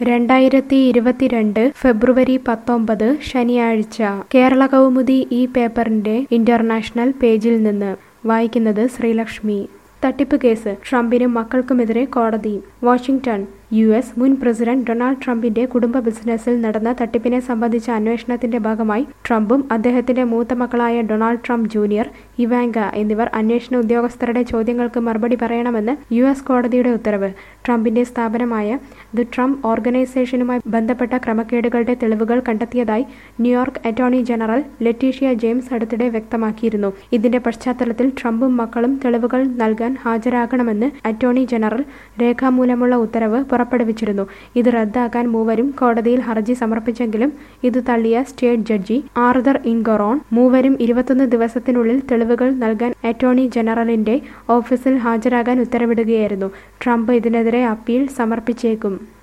രണ്ടായിരത്തി ഇരുപത്തിരണ്ട് ഫെബ്രുവരി പത്തൊമ്പത് ശനിയാഴ്ച കേരള കൗമുദി ഈ പേപ്പറിന്റെ ഇന്റർനാഷണൽ പേജിൽ നിന്ന് വായിക്കുന്നത് ശ്രീലക്ഷ്മി തട്ടിപ്പ് കേസ് ട്രംപിനും മക്കൾക്കുമെതിരെ കോടതി വാഷിംഗ്ടൺ യു എസ് മുൻ പ്രസിഡന്റ് ഡൊണാൾഡ് ട്രംപിന്റെ കുടുംബ ബിസിനസ്സിൽ നടന്ന തട്ടിപ്പിനെ സംബന്ധിച്ച അന്വേഷണത്തിന്റെ ഭാഗമായി ട്രംപും അദ്ദേഹത്തിന്റെ മൂത്ത മക്കളായ ഡൊണാൾഡ് ട്രംപ് ജൂനിയർ ഇവാങ്ക എന്നിവർ അന്വേഷണ ഉദ്യോഗസ്ഥരുടെ ചോദ്യങ്ങൾക്ക് മറുപടി പറയണമെന്ന് യു എസ് കോടതിയുടെ ഉത്തരവ് ട്രംപിന്റെ സ്ഥാപനമായ ദി ട്രംപ് ഓർഗനൈസേഷനുമായി ബന്ധപ്പെട്ട ക്രമക്കേടുകളുടെ തെളിവുകൾ കണ്ടെത്തിയതായി New York attorney general Letitia James അടുത്തിടെ വ്യക്തമാക്കിയിരുന്നു ഇതിന്റെ പശ്ചാത്തലത്തിൽ ട്രംപും മക്കളും തെളിവുകൾ നൽകാൻ ഹാജരാകണമെന്ന് അറ്റോർണി ജനറൽ രേഖാമൂലമുള്ള ഉത്തരവ് പുറപ്പെടുവിച്ചിരുന്നു ഇത് റദ്ദാക്കാൻ മൂവരും കോടതിയിൽ ഹർജി സമർപ്പിച്ചെങ്കിലും ഇത് തള്ളിയ സ്റ്റേറ്റ് ജഡ്ജി ആർദർ ഇൻഗൊറോൺ മൂവരും ഇരുപത്തൊന്ന് ദിവസത്തിനുള്ളിൽ തെളിവുകൾ നൽകാൻ അറ്റോർണി ജനറലിന്റെ ഓഫീസിൽ ഹാജരാകാൻ ഉത്തരവിടുകയായിരുന്നു ട്രംപ് ഇതിനെതിരെ അപ്പീൽ സമർപ്പിച്ചേക്കും